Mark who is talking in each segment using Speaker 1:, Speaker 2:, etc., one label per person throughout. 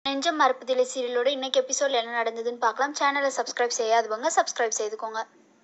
Speaker 1: நெஞ்சம் மறப்பதில்லை சீரியலோட இன்னைக்கு எபிசோட்ல என்ன நடந்ததுன்னு பார்க்கலாம் சேனலை சப்ஸ்கிரைப் செய்யாதவங்க சப்ஸ்கிரைப் செய்துக்கோங்க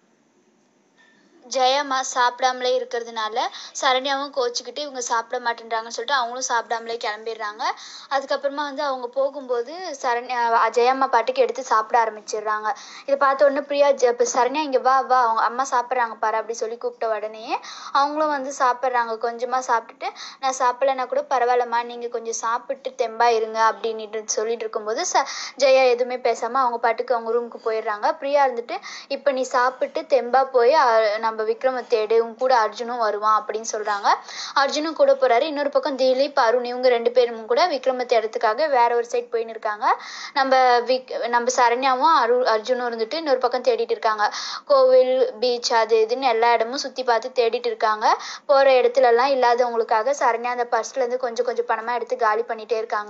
Speaker 1: ஜெயம்மா சாப்பிடாமலே இருக்கிறதுனால சரண்யாவும் கோச்சிக்கிட்டு இவங்க சாப்பிட மாட்டேன்றாங்கன்னு சொல்லிட்டு அவங்களும் சாப்பிடாமலே கிளம்பிடுறாங்க அதுக்கப்புறமா வந்து அவங்க போகும்போது சரண்யா ஜெயம்மா பாட்டுக்கு எடுத்து சாப்பிட ஆரம்பிச்சிடுறாங்க இதை பார்த்த உடனே பிரியா ஜ இப்போ சரண்யா இங்கே வா வா அவங்க அம்மா சாப்பிட்றாங்க பாரு அப்படி சொல்லி கூப்பிட்ட உடனே அவங்களும் வந்து சாப்பிட்றாங்க கொஞ்சமாக சாப்பிட்டுட்டு நான் சாப்பிடலன்னா கூட பரவாயில்லம்மா நீங்கள் கொஞ்சம் சாப்பிட்டு தெம்பா இருங்க அப்படின்ட்டு சொல்லிட்டு இருக்கும்போது ச ஜெயா எதுவுமே பேசாமல் அவங்க பாட்டுக்கு அவங்க ரூமுக்கு போயிடுறாங்க பிரியா இருந்துட்டு இப்போ நீ சாப்பிட்டு தெம்பா போய் அஹ், நம்ம விக்ரம தேடு உன் கூட அர்ஜுனும் வருவான் அப்படின்னு சொல்கிறாங்க அர்ஜுனும் கூட போகிறாரு இன்னொரு பக்கம் திலீப் அருண் இவங்க ரெண்டு பேரும் கூட விக்ரம தேடுறதுக்காக வேற ஒரு சைட் போயின்னு இருக்காங்க நம்ம விக் நம்ம சரண்யாவும் அரு அர்ஜுனும் இருந்துட்டு இன்னொரு பக்கம் தேடிட்டு இருக்காங்க கோவில் பீச் அது இதுன்னு எல்லா இடமும் சுற்றி பார்த்து தேடிட்டு இருக்காங்க போகிற இடத்துலலாம் இல்லாதவங்களுக்காக சரண்யா அந்த பர்ஸ்லேருந்து கொஞ்சம் கொஞ்சம் பணமாக எடுத்து காலி பண்ணிகிட்டே இருக்காங்க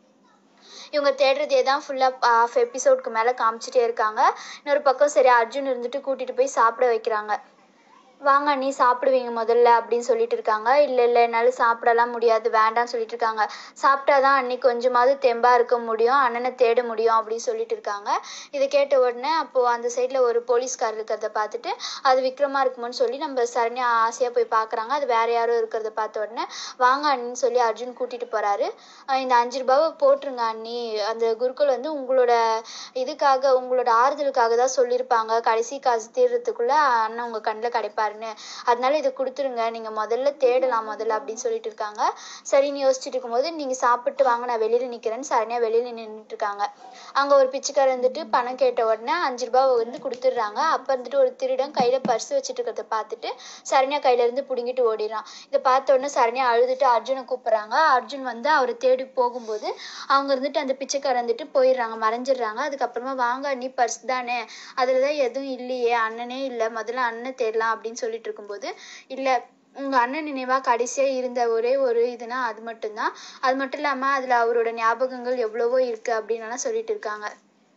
Speaker 1: இவங்க தேடுறதே தான் ஃபுல்லாக ஆஃப் எபிசோட்க்கு மேலே காமிச்சிட்டே இருக்காங்க இன்னொரு பக்கம் சரி அர்ஜுன் இருந்துட்டு கூட்டிகிட்டு போய் சாப்பிட வைக்கிறாங்க வாங்க நீ சாப்பிடுவீங்க முதல்ல அப்படின்னு சொல்லிட்டு இருக்காங்க இல்லை இல்லை என்னால் சாப்பிடலாம் முடியாது வேண்டாம்னு சொல்லிட்டு இருக்காங்க சாப்பிட்டாதான் அன்னைக்கு கொஞ்சமாவது தெம்பா இருக்க முடியும் அண்ணனை தேட முடியும் அப்படின்னு சொல்லிட்டு இருக்காங்க இதை கேட்ட உடனே அப்போது அந்த சைடில் ஒரு போலீஸ்கார் இருக்கிறத பார்த்துட்டு அது விக்ரமா இருக்குமோன்னு சொல்லி நம்ம சரண்யா ஆசையாக போய் பார்க்குறாங்க அது வேற யாரும் இருக்கிறத பார்த்த உடனே வாங்க அண்ணின்னு சொல்லி அர்ஜுன் கூட்டிகிட்டு போகிறாரு இந்த அஞ்சு ரூபாவை போட்டுருங்க அண்ணி அந்த குருக்கள் வந்து உங்களோட இதுக்காக உங்களோட ஆறுதலுக்காக தான் சொல்லியிருப்பாங்க கடைசி காசு தீர்றதுக்குள்ள அண்ணன் உங்கள் கண்ணில் கிடைப்பாருன்னு அதனால இதை கொடுத்துருங்க நீங்கள் முதல்ல தேடலாம் முதல்ல அப்படின்னு சொல்லிட்டு இருக்காங்க சரின்னு யோசிச்சுட்டு இருக்கும்போது நீங்கள் சாப்பிட்டு வாங்க நான் வெளியில் நிற்கிறேன்னு சரண்யா வெளியில் நின்றுட்டு இருக்காங்க அங்கே ஒரு பிச்சைக்காரர் வந்துட்டு பணம் கேட்ட உடனே அஞ்சு ரூபாவை வந்து கொடுத்துட்றாங்க அப்போ வந்துட்டு ஒரு திருடன் கையில் பர்ஸ் வச்சுட்டு இருக்கிறத பார்த்துட்டு சரண்யா கையிலேருந்து பிடுங்கிட்டு ஓடிடுறான் இதை பார்த்த உடனே சரண்யா அழுதுட்டு அர்ஜுனை கூப்பிட்றாங்க அர்ஜுன் வந்து அவரை தேடி போகும்போது அவங்க இருந்துட்டு அந்த பிச்சைக்காரர் வந்துட்டு போயிடுறாங்க மறைஞ்சிடுறாங்க அதுக்கப்புறமா வாங்க நீ பர்ஸ் தானே அதில் தான் எதுவும் இல்லையே அண்ணனே இல்லை முதல்ல அண்ணன் தேடலாம் அப்படின்னு சொல்லிட்டு இருக்கும்போது இல்லை உங்கள் அண்ணன் நினைவாக கடைசியாக இருந்த ஒரே ஒரு இதுனா அது மட்டும்தான் அது மட்டும் இல்லாமல் அதில் அவரோட ஞாபகங்கள் எவ்வளவோ இருக்குது அப்படின்னுலாம் சொல்லிட்டு இருக்காங்க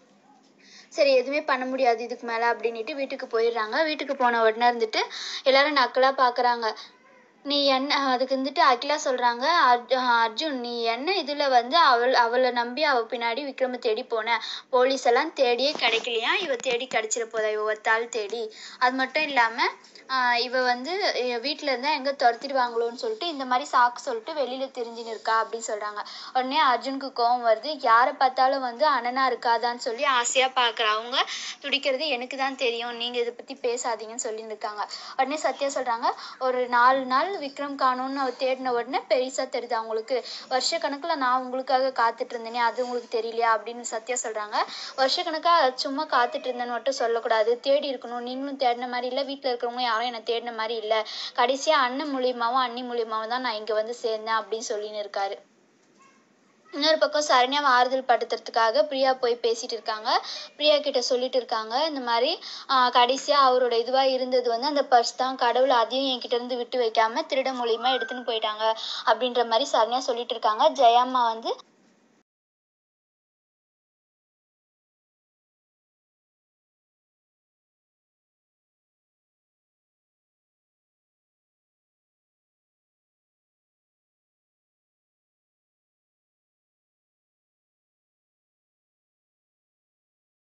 Speaker 1: சரி எதுவுமே பண்ண முடியாது இதுக்கு மேலே அப்படின்ட்டு வீட்டுக்கு போயிடுறாங்க வீட்டுக்கு போன உடனே இருந்துட்டு எல்லாரும் நக்கலாக பார்க்குறாங்க நீ என்ன அதுக்கு வந்துட்டு அகிலா சொல்கிறாங்க அர்ஜுன் நீ என்ன இதில் வந்து அவள் அவளை நம்பி அவள் பின்னாடி விக்ரம தேடி போன போலீஸ் எல்லாம் தேடியே கிடைக்கலையா இவ தேடி கிடைச்சிட போதா இவ ஒத்தாள் தேடி அது மட்டும் இல்லாமல் இவ வந்து வீட்டில் இருந்தால் எங்கே துரத்திடுவாங்களோன்னு சொல்லிட்டு இந்த மாதிரி சாக்கு சொல்லிட்டு வெளியில் திரிஞ்சுன்னு இருக்கா அப்படின்னு சொல்கிறாங்க உடனே அர்ஜுனுக்கு கோவம் வருது யாரை பார்த்தாலும் வந்து அண்ணனா இருக்காதான்னு சொல்லி ஆசையாக பார்க்குற அவங்க துடிக்கிறது எனக்கு தான் தெரியும் நீங்கள் இதை பற்றி பேசாதீங்கன்னு சொல்லின்னு இருக்காங்க உடனே சத்யா சொல்கிறாங்க ஒரு நாலு நாள் விக்ரம் காணும்னு அவ தேடின உடனே பெருசாக தெரியுது அவங்களுக்கு வருஷ கணக்கில் நான் உங்களுக்காக காத்துட்டு இருந்தேனே அது உங்களுக்கு தெரியலையா அப்படின்னு சத்யா சொல்கிறாங்க வருஷ கணக்காக சும்மா காத்துட்டு இருந்தேன்னு மட்டும் சொல்லக்கூடாது தேடி இருக்கணும் நீங்களும் தேடின மாதிரி இல்லை வீட்டில் இருக்கிறவங்க யாரும் என்னை தேடின மாதிரி இல்லை கடைசியாக அண்ணன் மூலியமாவும் அண்ணி மூலியமாவும் தான் நான் இங்கே வந்து சேர்ந்தேன் அப்படின்னு சொல்லின்னு இருக்காரு இன்னொரு பக்கம் சரண்யாவை ஆறுதல் படுத்துறதுக்காக பிரியா போய் பேசிட்டு இருக்காங்க பிரியா கிட்ட சொல்லிட்டு இருக்காங்க இந்த மாதிரி ஆஹ் கடைசியா அவரோட இதுவா இருந்தது வந்து அந்த பர்ஸ் தான் கடவுள் அதையும் என்கிட்ட இருந்து விட்டு வைக்காம திருட மூலியமா எடுத்துன்னு போயிட்டாங்க அப்படின்ற மாதிரி சரண்யா சொல்லிட்டு இருக்காங்க ஜெயம்மா வந்து